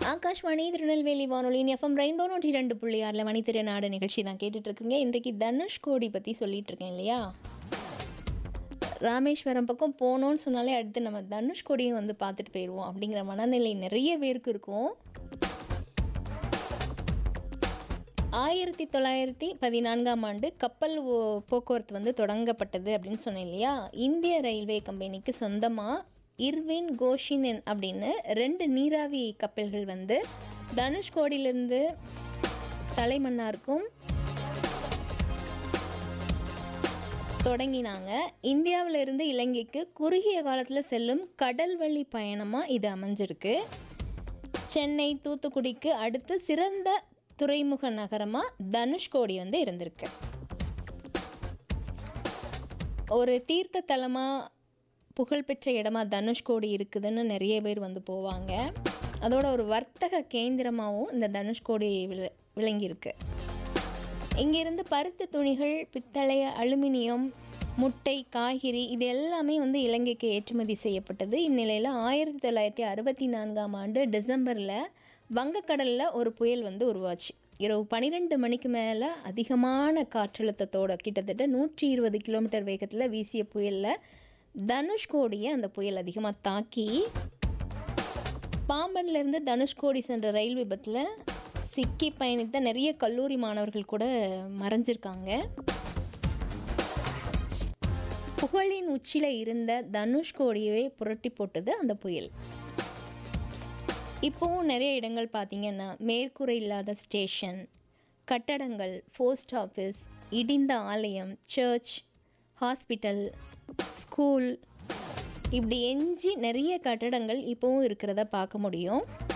ஆகாஷ்வாணி திருநெல்வேலி வானொலியின் FM rainbow நூற்றி ரெண்டு புள்ளி ஆறில் மணி திருநாடு நிகழ்ச்சி தான் கேட்டுட்டு இருக்கீங்க இன்றைக்கு தனுஷ்கோடி பற்றி சொல்லிட்டு இருக்கேன் இல்லையா ராமேஸ்வரம் பக்கம் போனோம்னு சொன்னாலே அடுத்து நம்ம தனுஷ்கோடியும் வந்து பார்த்துட்டு போயிடுவோம் அப்படிங்கிற மனநிலை நிறைய பேருக்கு இருக்கும் ஆயிரத்தி தொள்ளாயிரத்தி பதினான்காம் ஆண்டு கப்பல் ஓ- போக்குவரத்து வந்து தொடங்கப்பட்டது அப்படின்னு சொன்னேன் இல்லையா இந்திய ரயில்வே கம்பெனிக்கு சொந்தமாக இர்வின் கோஷினன் அப்படின்னு ரெண்டு நீராவி கப்பல்கள் வந்து தனுஷ்கோடியிலிருந்து தலைமன்னாருக்கும் தொடங்கினாங்க இந்தியாவில இருந்து இலங்கைக்கு குறுகிய காலத்தில் செல்லும் கடல் வழி பயணமாக இது அமைஞ்சிருக்கு சென்னை தூத்துக்குடிக்கு அடுத்து சிறந்த துறைமுக நகரமாக தனுஷ்கோடி வந்து இருந்திருக்கு ஒரு தீர்த்த தலமாக புகழ்பெற்ற இடமா தனுஷ்கோடி இருக்குதுன்னு நிறைய பேர் வந்து போவாங்க அதோட ஒரு வர்த்தக கேந்திரமாகவும் இந்த தனுஷ்கோடி விள விளங்கியிருக்கு இங்கிருந்து பருத்தி துணிகள் பித்தளை அலுமினியம் முட்டை காய்கறி இது எல்லாமே வந்து இலங்கைக்கு ஏற்றுமதி செய்யப்பட்டது இந்நிலையில் ஆயிரத்தி தொள்ளாயிரத்தி அறுபத்தி நான்காம் ஆண்டு டிசம்பரில் வங்கக்கடலில் ஒரு புயல் வந்து உருவாச்சு இரவு பன்னிரெண்டு மணிக்கு மேலே அதிகமான காற்றழுத்தத்தோட கிட்டத்தட்ட நூற்றி இருபது கிலோமீட்டர் வேகத்தில் வீசிய புயலில் தனுஷ்கோடியை அந்த புயல் அதிகமாக தாக்கி பாம்பன்ல இருந்து தனுஷ்கோடி சென்ற ரயில் விபத்தில் சிக்கி பயணித்த நிறைய கல்லூரி மாணவர்கள் கூட மறைஞ்சிருக்காங்க புகழின் உச்சியில் இருந்த தனுஷ்கோடியவே புரட்டி போட்டது அந்த புயல் இப்போவும் நிறைய இடங்கள் பார்த்தீங்கன்னா மேற்கூரை இல்லாத ஸ்டேஷன் கட்டடங்கள் போஸ்ட் ஆஃபீஸ் இடிந்த ஆலயம் சர்ச் ஹாஸ்பிட்டல் ஸ்கூல் இப்படி எஞ்சி நிறைய கட்டடங்கள் இப்போவும் இருக்கிறத பார்க்க முடியும்